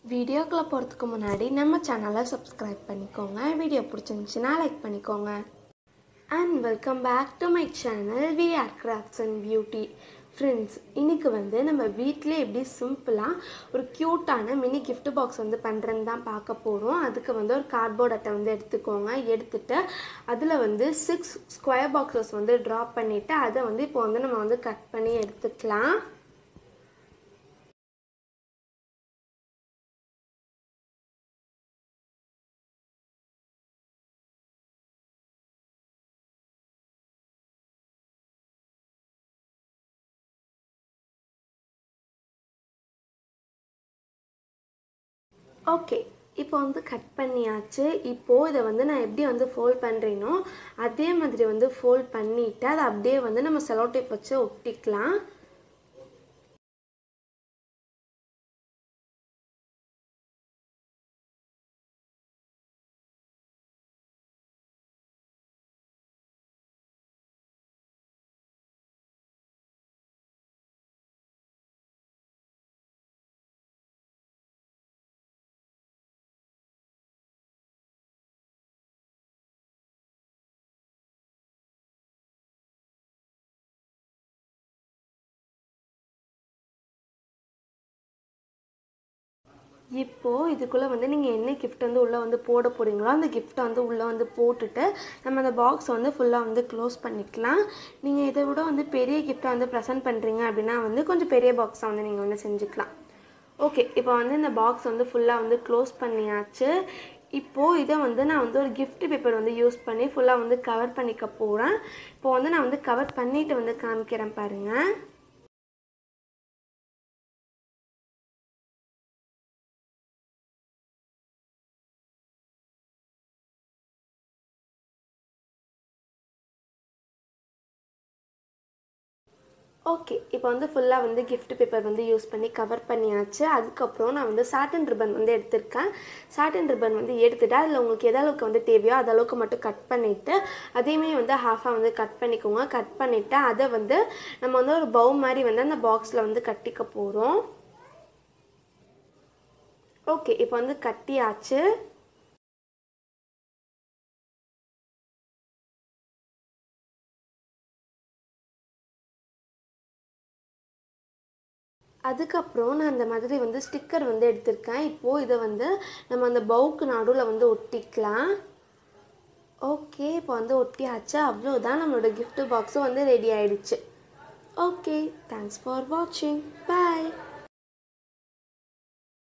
வீடியோக்குள்ளே போகிறதுக்கு முன்னாடி நம்ம சேனலை சப்ஸ்கிரைப் பண்ணிக்கோங்க வீடியோ பிடிச்சிருந்துச்சுன்னா லைக் பண்ணிக்கோங்க and welcome back to my channel V R crafts and beauty friends இன்றைக்கி வந்து நம்ம வீட்டிலே எப்படி சிம்பிளாக ஒரு க்யூட்டான மினி gift பாக்ஸ் வந்து பண்ணுறதுன்னு தான் பார்க்க போகிறோம் அதுக்கு வந்து ஒரு கார்ட்போர்ட் அட்டை வந்து எடுத்துக்கோங்க எடுத்துட்டு அதில் வந்து சிக்ஸ் ஸ்கொயர் பாக்ஸஸ் வந்து ட்ராப் பண்ணிவிட்டு அதை வந்து இப்போ வந்து நம்ம வந்து கட் பண்ணி எடுத்துக்கலாம் ஓகே இப்போ வந்து கட் பண்ணியாச்சு இப்போது இதை வந்து நான் எப்படி வந்து ஃபோல்ட் பண்ணுறேனோ அதே மாதிரி வந்து ஃபோல்ட் பண்ணிவிட்டு அதை அப்படியே வந்து நம்ம செலோ டேப் வச்சு ஒட்டிக்கலாம் இப்போது இதுக்குள்ளே வந்து நீங்கள் என்ன கிஃப்ட் வந்து உள்ளே வந்து போட போகிறீங்களோ அந்த கிஃப்ட்டை வந்து உள்ளே வந்து போட்டுட்டு நம்ம அந்த பாக்ஸை வந்து ஃபுல்லாக வந்து க்ளோஸ் பண்ணிக்கலாம் நீங்கள் இதை விட வந்து பெரிய கிஃப்ட்டை வந்து ப்ரெசென்ட் பண்ணுறீங்க அப்படின்னா வந்து கொஞ்சம் பெரிய பாக்ஸாக வந்து நீங்கள் வந்து செஞ்சுக்கலாம் ஓகே இப்போ வந்து இந்த பாக்ஸ் வந்து ஃபுல்லாக வந்து க்ளோஸ் பண்ணியாச்சு இப்போது இதை வந்து நான் வந்து ஒரு கிஃப்ட் பேப்பர் வந்து யூஸ் பண்ணி ஃபுல்லாக வந்து கவர் பண்ணிக்க போகிறேன் இப்போ வந்து நான் வந்து கவர் பண்ணிவிட்டு வந்து காமிக்கிறேன் பாருங்கள் ஓகே இப்போ வந்து ஃபுல்லாக வந்து gift பேப்பர் வந்து யூஸ் பண்ணி கவர் பண்ணியாச்சு அதுக்கப்புறம் நான் வந்து சாட்டன் ரிப்பன் வந்து எடுத்திருக்கேன் சாட்டன் ரிப்பன் வந்து எடுத்துட்டு அதில் உங்களுக்கு எந்த அளவுக்கு வந்து தேவையோ அது அளவுக்கு மட்டும் கட் பண்ணிவிட்டு அதையுமே வந்து ஹாஃபாக வந்து கட் பண்ணிக்கோங்க கட் பண்ணிவிட்டு அதை வந்து நம்ம வந்து ஒரு பவு மாதிரி வந்து அந்த பாக்ஸில் வந்து கட்டிக்க போகிறோம் ஓகே இப்போ வந்து கட்டியாச்சு அதுக்கப்புறம் நான் அந்த மாதிரி வந்து ஸ்டிக்கர் வந்து எடுத்திருக்கேன் இப்போது இதை வந்து நம்ம அந்த பவுக்கு நடுவில் வந்து ஒட்டிக்கலாம் ஓகே இப்போ வந்து ஒட்டியாச்சு அவ்வளோதான் நம்மளோட gift பாக்ஸும் வந்து ரெடி ஆயிடுச்சு ஓகே தேங்க்ஸ் ஃபார் வாட்சிங் பாய்